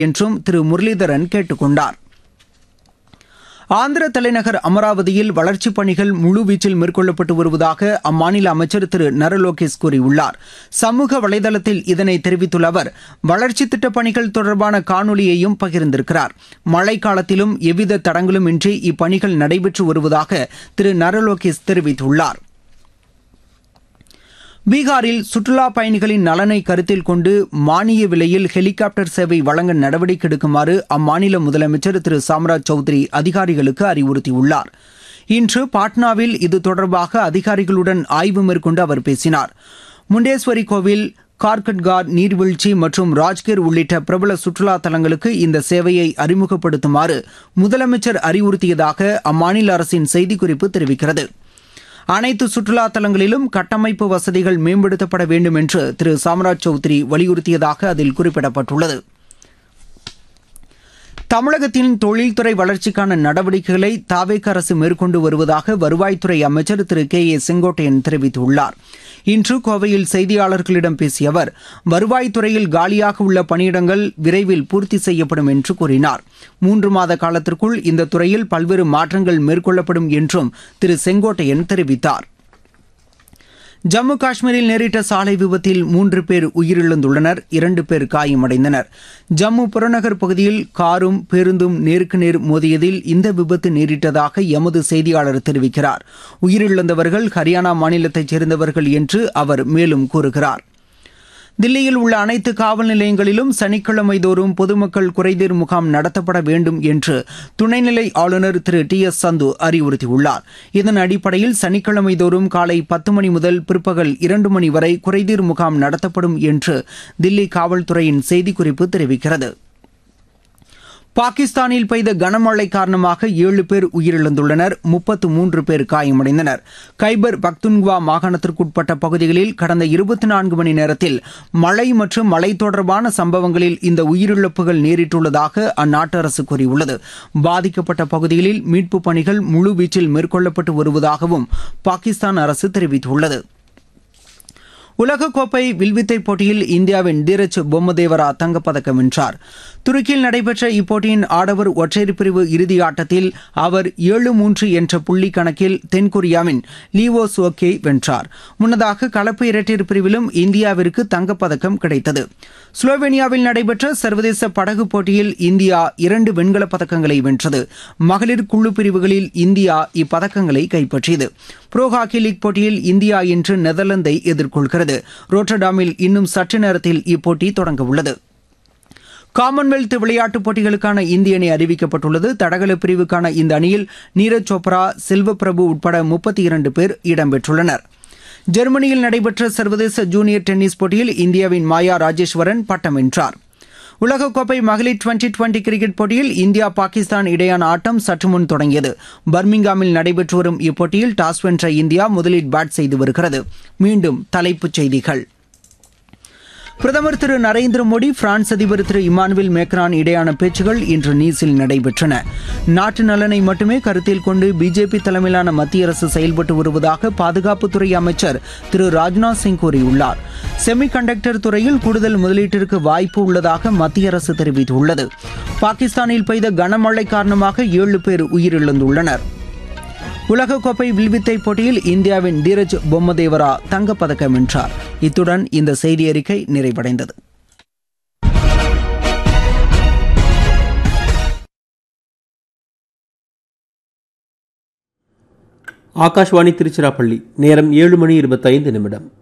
என்றும் திரு முரளிதரன் கேட்டுக் கொண்டார் ஆந்திர தலைநகர் அமராவதியில் வளர்ச்சிப் பணிகள் முழுவீச்சில் மேற்கொள்ளப்பட்டு வருவதாக அம்மாநில அமைச்சர் திரு நரலோகேஷ் கூறியுள்ளார் சமூக வலைதளத்தில் இதனை தெரிவித்துள்ள அவர் வளர்ச்சித் திட்டப் பணிகள் தொடர்பான காணொலியையும் பகிர்ந்திருக்கிறார் மழைக்காலத்திலும் எவ்வித தடங்களும் இன்றி இப்பணிகள் நடைபெற்று வருவதாக திரு நரலோகேஷ் தெரிவித்துள்ளார் பீகாரில் சுற்றுலா பயணிகளின் நலனை கருத்தில் கொண்டு மானிய விலையில் ஹெலிகாப்டர் சேவை வழங்க நடவடிக்கை எடுக்குமாறு அம்மாநில முதலமைச்சர் திரு சாம்ராஜ் சௌத்ரி அதிகாரிகளுக்கு அறிவுறுத்தியுள்ளார் இன்று பாட்னாவில் இது தொடர்பாக அதிகாரிகளுடன் ஆய்வு மேற்கொண்டு அவர் பேசினார் முண்டேஸ்வரி கோவில் கார்கட்கார் நீர்வீழ்ச்சி மற்றும் ராஜ்கிர் உள்ளிட்ட பிரபல சுற்றுலா தலங்களுக்கு இந்த சேவையை அறிமுகப்படுத்துமாறு முதலமைச்சர் அறிவுறுத்தியதாக அம்மாநில அரசின் செய்திக்குறிப்பு தெரிவிக்கிறது அனைத்து சுற்றுலா தலங்களிலும் கட்டமைப்பு வசதிகள் மேம்படுத்தப்பட வேண்டும் என்று திரு சாம்ராஜ் சௌத்ரி வலியுறுத்தியதாக அதில் குறிப்பிடப்பட்டுள்ளது தமிழகத்தின் தொழில்துறை வளர்ச்சிக்கான நடவடிக்கைகளை தாவேக அரசு மேற்கொண்டு வருவதாக வருவாய்த்துறை அமைச்சர் திரு கே ஏ செங்கோட்டையன் தெரிவித்துள்ளார் இன்று கோவையில் செய்தியாளர்களிடம் பேசிய அவர் வருவாய்த்துறையில் காலியாக உள்ள பணியிடங்கள் விரைவில் பூர்த்தி செய்யப்படும் என்று கூறினார் மூன்று மாத காலத்திற்குள் இந்த துறையில் பல்வேறு மாற்றங்கள் மேற்கொள்ளப்படும் என்றும் திரு செங்கோட்டையன் தெரிவித்தார் ஜம்மு காஷ்மீரில் நேரிட்ட சாலை விபத்தில் மூன்று பேர் உயிரிழந்துள்ளனர் இரண்டு பேர் காயமடைந்தனர் ஜம்மு புறநகர் பகுதியில் காரும் பேருந்தும் நேருக்கு நேர் மோதியதில் இந்த விபத்து நேரிட்டதாக எமது செய்தியாளர் தெரிவிக்கிறார் உயிரிழந்தவர்கள் ஹரியானா மாநிலத்தைச் சேர்ந்தவர்கள் என்று அவர் மேலும் கூறுகிறார் தில்லியில் உள்ள அனைத்து காவல் நிலையங்களிலும் சனிக்கிழமை தோறும் பொதுமக்கள் குறைதீர் முகாம் நடத்தப்பட வேண்டும் என்று துணைநிலை ஆளுநர் திரு டி எஸ் சந்து அறிவுறுத்தியுள்ளார் இதன் அடிப்படையில் சனிக்கிழமை தோறும் காலை பத்து மணி முதல் பிற்பகல் இரண்டு மணி வரை குறைதீர் முகாம் நடத்தப்படும் என்று தில்லி காவல்துறையின் செய்திக்குறிப்பு தெரிவிக்கிறது பாகிஸ்தானில் பெய்த கனமழை காரணமாக ஏழு பேர் உயிரிழந்துள்ளனர் முப்பத்து மூன்று பேர் காயமடைந்தனர் கைபர் பக்துன்குவா மாகாணத்திற்குட்பட்ட பகுதிகளில் கடந்த இருபத்தி நான்கு மணி நேரத்தில் மழை மற்றும் மழை தொடர்பான சம்பவங்களில் இந்த உயிரிழப்புகள் நேரிட்டுள்ளதாக அந்நாட்டு அரசு கூறியுள்ளது பாதிக்கப்பட்ட பகுதிகளில் மீட்புப் பணிகள் முழுவீச்சில் மேற்கொள்ளப்பட்டு வருவதாகவும் பாகிஸ்தான் அரசு தெரிவித்துள்ளது உலகக்கோப்பை வில்வித்தை போட்டியில் இந்தியாவின் தீரஜ் பொம்மதேவரா தங்கப்பதக்கம் வென்றார் துருக்கியில் நடைபெற்ற இப்போட்டியின் ஆடவர் ஒற்றையர் பிரிவு இறுதி ஆட்டத்தில் அவர் ஏழு மூன்று என்ற புள்ளி கணக்கில் தென்கொரியாவின் லீவோ சோக்கே வென்றார் முன்னதாக கலப்பு இரட்டையர் பிரிவிலும் இந்தியாவிற்கு தங்கப்பதக்கம் கிடைத்தது ஸ்லோவேனியாவில் நடைபெற்ற சர்வதேச படகு போட்டியில் இந்தியா இரண்டு வெண்கலப் பதக்கங்களை வென்றது மகளிர் குழு பிரிவுகளில் இந்தியா இப்பதக்கங்களை கைப்பற்றியது புரோ ஹாக்கி லீக் போட்டியில் இந்தியா இன்று நெதர்லாந்தை எதிர்கொள்கிறது ரோட்டர்டாமில் இன்னும் சற்று நேரத்தில் இப்போட்டி தொடங்கவுள்ளது காமன்வெல்த் விளையாட்டுப் போட்டிகளுக்கான இந்திய அணி அறிவிக்கப்பட்டுள்ளது தடகள பிரிவுக்கான இந்த அணியில் நீரஜ் சோப்ரா செல்வப்பிரபு உட்பட முப்பத்தி இரண்டு பேர் இடம்பெற்றுள்ளனர் ஜெர்மனியில் நடைபெற்ற சர்வதேச ஜூனியர் டென்னிஸ் போட்டியில் இந்தியாவின் மாயா ராஜேஸ்வரன் பட்டம் வென்றார் உலகக்கோப்பை மகளிர் டுவெண்டி டுவெண்டி கிரிக்கெட் போட்டியில் இந்தியா பாகிஸ்தான் இடையான ஆட்டம் சற்று முன் தொடங்கியது பர்மிங்காமில் நடைபெற்று வரும் இப்போட்டியில் டாஸ் வென்ற இந்தியா முதலில் பேட் செய்து வருகிறது மீண்டும் தலைப்புச் செய்திகள் பிரதமர் திரு நரேந்திர மோடி பிரான்ஸ் அதிபர் திரு இமானுவேல் மேக்ரான் இடையான பேச்சுகள் இன்று நீஸில் நடைபெற்றன நாட்டு நலனை மட்டுமே கருத்தில் கொண்டு பிஜேபி தலைமையிலான மத்திய அரசு செயல்பட்டு வருவதாக பாதுகாப்புத்துறை அமைச்சர் திரு ராஜ்நாத் சிங் கூறியுள்ளார் செமி கண்டக்டர் துறையில் கூடுதல் முதலீட்டிற்கு வாய்ப்பு உள்ளதாக மத்திய அரசு தெரிவித்துள்ளது பாகிஸ்தானில் பெய்த கனமழை காரணமாக ஏழு பேர் உயிரிழந்துள்ளனர் உலகக்கோப்பை வில்வித்தை போட்டியில் இந்தியாவின் தீரஜ் பொம்மதேவரா தங்கப்பதக்கம் வென்றார் இத்துடன் இந்த செய்தி அறிக்கை நிறைவடைந்தது ஆகாஷ்வாணி திருச்சிராப்பள்ளி நேரம் ஏழு மணி இருபத்தைந்து நிமிடம்